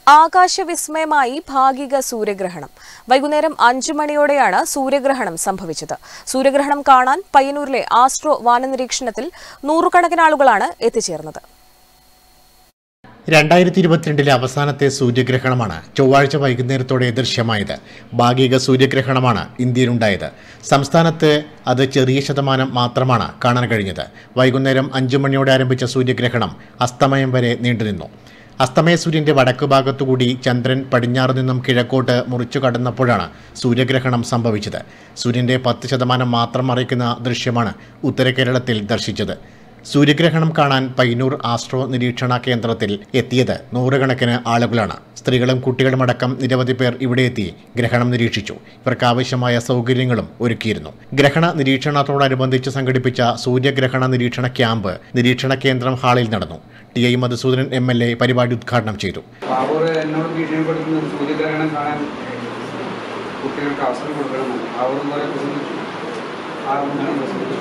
ആകാശവിസ്മയമായി ഭാഗിക സൂര്യഗ്രഹണം വൈകുന്നേരം അഞ്ചു മണിയോടെയാണ് സൂര്യഗ്രഹണം സംഭവിച്ചത് സൂര്യഗ്രഹണം കാണാൻ പയ്യന്നൂരിലെ ആസ്ട്രോ വാനനിരീക്ഷണത്തിൽ നൂറുകണക്കിന് ആളുകളാണ് എത്തിച്ചേർന്നത് രണ്ടായിരത്തി ഇരുപത്തിരണ്ടിലെ അവസാനത്തെ സൂര്യഗ്രഹണമാണ് ചൊവ്വാഴ്ച വൈകുന്നേരത്തോടെ ദൃശ്യമായത് ഭാഗിക സൂര്യഗ്രഹണമാണ് ഇന്ത്യയിലുണ്ടായത് സംസ്ഥാനത്ത് അത് ചെറിയ ശതമാനം മാത്രമാണ് കാണാൻ കഴിഞ്ഞത് വൈകുന്നേരം അഞ്ചു മണിയോടെ ആരംഭിച്ച സൂര്യഗ്രഹണം അസ്തമയം വരെ നീണ്ടുനിന്നു അസ്തമയ സൂര്യന്റെ വടക്കു ഭാഗത്തുകൂടി ചന്ദ്രൻ പടിഞ്ഞാറ് നിന്നും കിഴക്കോട്ട് മുറിച്ചു കടന്നപ്പോഴാണ് സൂര്യഗ്രഹണം സംഭവിച്ചത് സൂര്യന്റെ പത്ത് ശതമാനം മാത്രം മറയ്ക്കുന്ന ദൃശ്യമാണ് ഉത്തര കേരളത്തിൽ ദർശിച്ചത് സൂര്യഗ്രഹണം കാണാൻ പയ്യന്നൂർ ആസ്ട്രോ നിരീക്ഷണ കേന്ദ്രത്തിൽ എത്തിയത് നൂറുകണക്കിന് ആളുകളാണ് സ്ത്രീകളും കുട്ടികളുമടക്കം നിരവധി പേർ ഇവിടെ എത്തി ഗ്രഹണം നിരീക്ഷിച്ചു ഇവർക്ക് ആവശ്യമായ സൗകര്യങ്ങളും ഒരുക്കിയിരുന്നു ഗ്രഹണ നിരീക്ഷണത്തോടനുബന്ധിച്ച് സംഘടിപ്പിച്ച സൂര്യഗ്രഹണ നിരീക്ഷണ ക്യാമ്പ് നിരീക്ഷണ കേന്ദ്രം ഹാളിൽ നടന്നു T I Madhusoodanan M L A പരിപാടി ഉദ്ഘാടനം ചെയ്തു ബാബൂർ എന്നോട് ഭീഷണിപ്പെടുത്തുന്ന സൂര്യഗ്രഹണം കാണാൻ കുട്ടികൾക്ക് അവസരം കൊടുക്കണമെന്ന് ബാബൂർ പോലെ പ്രസംഗിച്ചു ആ മുന്നേ പ്രസംഗിച്ചു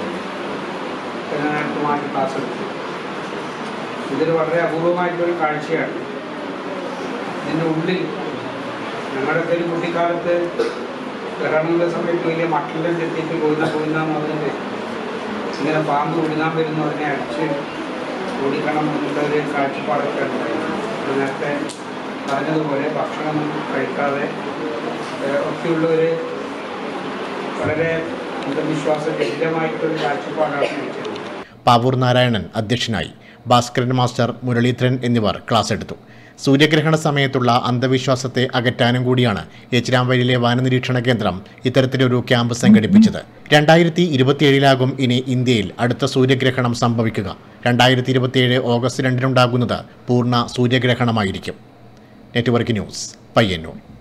പിന്നെ ഞാൻ അടുത്ത് മാറ്റി ക്ലാസ് എടുത്തു ഇതൊരു വളരെ അപൂർവമായിട്ടുള്ളൊരു കാഴ്ചയാണ് ഇതിൻ്റെ ഉള്ളിൽ ഞങ്ങളുടെയൊക്കെ ഒരു കുട്ടിക്കാലത്ത് ഗ്രഹണങ്ങളുടെ സമയത്ത് വലിയ മട്ടിലും ചെത്തിയിട്ട് കൊയ്ത കൊയ്ന്നാന്ന് പറഞ്ഞിട്ട് ഇങ്ങനെ പാമ്പ് ഉഴുന്നാൻ വരുന്നു അതിനെ അടിച്ച് ഓടിക്കണം എന്നുള്ള ഒരു കാഴ്ചപ്പാടൊക്കെ ഉണ്ടായിരുന്നു അപ്പോൾ നേരത്തെ പറഞ്ഞതുപോലെ ഭക്ഷണമൊന്നും കഴിക്കാതെ ഏഹ്, ഒക്കെയുള്ള ഒരു വളരെ അന്ധവിശ്വാസജനിതമായിട്ടൊരു കാഴ്ചപ്പാടാണ് എനിക്കത് പാവൂർ നാരായണൻ അധ്യക്ഷനായി ഭാസ്കരൻ മാസ്റ്റർ മുരളീധരൻ എന്നിവർ ക്ലാസ് എടുത്തു സൂര്യഗ്രഹണ സമയത്തുള്ള അന്ധവിശ്വാസത്തെ അകറ്റാനും കൂടിയാണ് ഏച്ചിരാമ്പലിയിലെ വാനനിരീക്ഷണ കേന്ദ്രം ഇത്തരത്തിലൊരു ക്യാമ്പ് സംഘടിപ്പിച്ചത് രണ്ടായിരത്തി ഇരുപത്തിയേഴിലാകും ഇനി ഇന്ത്യയിൽ അടുത്ത സൂര്യഗ്രഹണം സംഭവിക്കുക രണ്ടായിരത്തി ഇരുപത്തിയേഴ് ഓഗസ്റ്റ് രണ്ടിനുണ്ടാകുന്നത് പൂർണ്ണ സൂര്യഗ്രഹണമായിരിക്കും നെറ്റ്വർക്ക് ന്യൂസ് പയ്യന്നൂർ